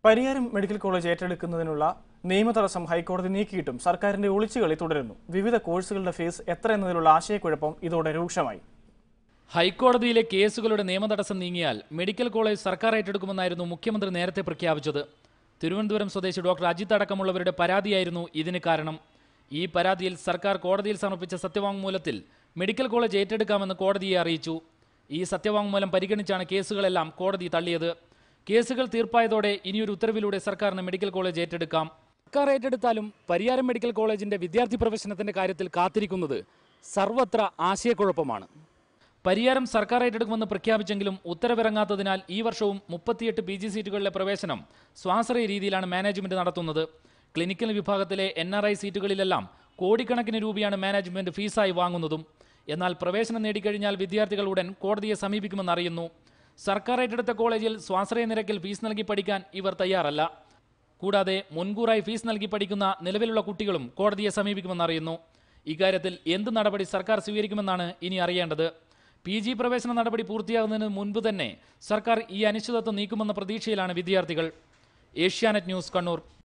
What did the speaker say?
Pariyaram medical college ഏറ്റെടുക്കുന്നതിനുള്ള നിയമതടസ്സം ഹൈക്കോടതി നീക്കിയിട്ടും സർക്കാരിന്റെ ഒളിച്ചുകളി തുടരുന്നു വിവിധ കോഴ്സുകളുടെ ഫീസ് എത്ര എന്നതിലുള്ള ആശയക്കുഴപ്പം ഇതോടെ രൂക്ഷമായി ഹൈക്കോടതിയിലെ കേസുകളുടെ നിയമതടസ്സം നീങ്ങിയാൽ മെഡിക്കൽ കോളേജ് സർക്കാർ ഏറ്റെടുക്കുമെന്നായിരുന്നു മുഖ്യമന്ത്രി നേരത്തെ പ്രഖ്യാപിച്ചത് തിരുവനന്തപുരം സ്വദേശി ഡോക്ടർ അജിത്ത് അടക്കമുള്ളവരുടെ പരാതിയായിരുന്നു ഇതിന് കാരണം ഈ പരാതിയിൽ സർക്കാർ കോടതിയിൽ സമർപ്പിച്ച സത്യവാങ്മൂലത്തിൽ മെഡിക്കൽ കോളേജ് ഏറ്റെടുക്കാമെന്ന് കോടതിയെ അറിയിച്ചു ഈ സത്യവാങ്മൂലം പരിഗണിച്ചാണ് കേസുകളെല്ലാം കോടതി തള്ളിയത് കേസുകൾ തീർപ്പായതോടെ ഇനിയൊരു ഉത്തരവിലൂടെ സർക്കാരിന് മെഡിക്കൽ കോളേജ് ഏറ്റെടുക്കാം സർക്കാർ ഏറ്റെടുത്താലും പരിയാരം മെഡിക്കൽ കോളേജിന്റെ വിദ്യാർത്ഥി പ്രവേശനത്തിന്റെ കാര്യത്തിൽ കാത്തിരിക്കുന്നത് സർവത്ര ആശയക്കുഴപ്പമാണ് പരിയാരം സർക്കാർ ഏറ്റെടുക്കുമെന്ന് പ്രഖ്യാപിച്ചെങ്കിലും ഉത്തരവിറങ്ങാത്തതിനാൽ ഈ വർഷവും മുപ്പത്തിയെട്ട് പി ജി സീറ്റുകളിലെ പ്രവേശനം സ്വാശ്രയ രീതിയിലാണ് മാനേജ്മെന്റ് നടത്തുന്നത് ക്ലിനിക്കൽ വിഭാഗത്തിലെ എൻ ആർ ഐ സീറ്റുകളിലെല്ലാം കോടിക്കണക്കിന് രൂപയാണ് മാനേജ്മെന്റ് ഫീസായി വാങ്ങുന്നതും എന്നാൽ പ്രവേശനം നേടിക്കഴിഞ്ഞാൽ വിദ്യാർത്ഥികൾ ഉടൻ കോടതിയെ സമീപിക്കുമെന്ന് അറിയുന്നു സർക്കാർ ഏറ്റെടുത്ത കോളേജിൽ സ്വാശ്രയ നിരക്കിൽ ഫീസ് നൽകി പഠിക്കാൻ ഇവർ തയ്യാറല്ല കൂടാതെ മുൻകൂറായി ഫീസ് നൽകി പഠിക്കുന്ന നിലവിലുള്ള കുട്ടികളും കോടതിയെ സമീപിക്കുമെന്ന് അറിയുന്നു ഇക്കാര്യത്തിൽ എന്ത് നടപടി സർക്കാർ സ്വീകരിക്കുമെന്നാണ് ഇനി അറിയേണ്ടത് പി ജി പ്രവേശന നടപടി പൂർത്തിയാകുന്നതിന് മുൻപ് തന്നെ സർക്കാർ ഈ അനിശ്ചിതത്വം നീക്കുമെന്ന പ്രതീക്ഷയിലാണ് വിദ്യാർത്ഥികൾ ഏഷ്യാനെറ്റ് ന്യൂസ് കണ്ണൂർ